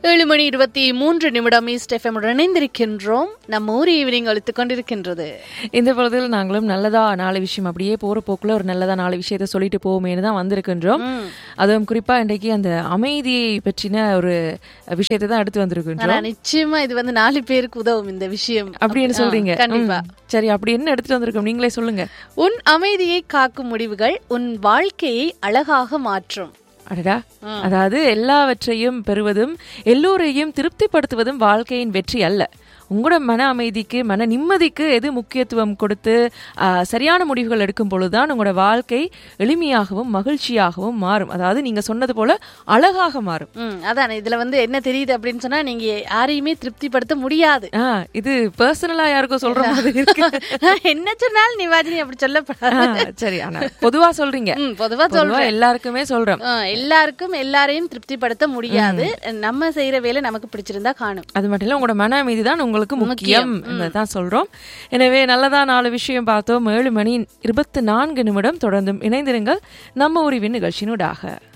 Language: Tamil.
ஏழு மணி இருபத்தி மூன்று நிமிடம் ஈஸ்ட் எஃப்எம் இணைந்திருக்கின்றோம் நம்ம ஊர் ஈவினிங் அழுத்துக் கொண்டிருக்கின்றது இந்த பொழுதில் நாங்களும் நல்லதா நாலு விஷயம் அப்படியே போற போக்குல ஒரு நல்லதா நாலு விஷயத்த சொல்லிட்டு போவோமேனு தான் வந்திருக்கின்றோம் அதுவும் குறிப்பா இன்றைக்கு அந்த அமைதியை பற்றின ஒரு விஷயத்தை தான் எடுத்து வந்திருக்கின்றோம் ஆனா நிச்சயமா இது வந்து நாலு பேருக்கு உதவும் இந்த விஷயம் அப்படின்னு ஆ, சொல்றீங்க கண்டிப்பா ம். சரி அப்படி என்ன எடுத்துட்டு வந்திருக்கோம் நீங்களே சொல்லுங்க உன் அமைதியை காக்கும் முடிவுகள் உன் வாழ்க்கையை அழகாக மாற்றும் அடடா அதாவது எல்லாவற்றையும் பெறுவதும் எல்லோரையும் திருப்திப்படுத்துவதும் வாழ்க்கையின் வெற்றி அல்ல உங்களோட மன அமைதிக்கு மன நிம்மதிக்கு எது முக்கியத்துவம் கொடுத்து ஆ, சரியான முடிவுகள் எடுக்கும் பொழுதுதான் உங்களோட வாழ்க்கை எளிமையாகவும் மகிழ்ச்சியாகவும் மாறும் அதாவது நீங்க சொன்னது போல அழகாக மாறும் ம் அதான் இதுல வந்து என்ன தெரியுது அப்படின்னு சொன்னா நீங்க யாரையுமே திருப்திப்படுத்த முடியாது ஆ, இது பர்சனலா யாருக்கோ சொல்ற மாதிரி இருக்கு என்ன சொன்னாலும் நிவாஜினி அப்படி சொல்லப்படாது ஆ, சரி ஆனா பொதுவா சொல்றீங்க ம், பொதுவா பொதுவா சொல்றேன் எல்லாருக்குமே சொல்றோம் ஆ, எல்லாருக்கும் எல்லாரையும் திருப்திப்படுத்த முடியாது நம்ம செய்யற வேலை நமக்கு பிடிச்சிருந்தா காணும் அது மட்டும் இல்ல உங்களோட மன அமைதி தான் உங்களுக்கு முக்கியம் தான் சொல்றோம் எனவே நல்லதா நாலு விஷயம் பார்த்தோம் ஏழு மணி இருபத்தி நான்கு நிமிடம் தொடர்ந்தும் இணைந்திருங்கள் நம்ம உரிவின் நிகழ்ச்சியினூடாக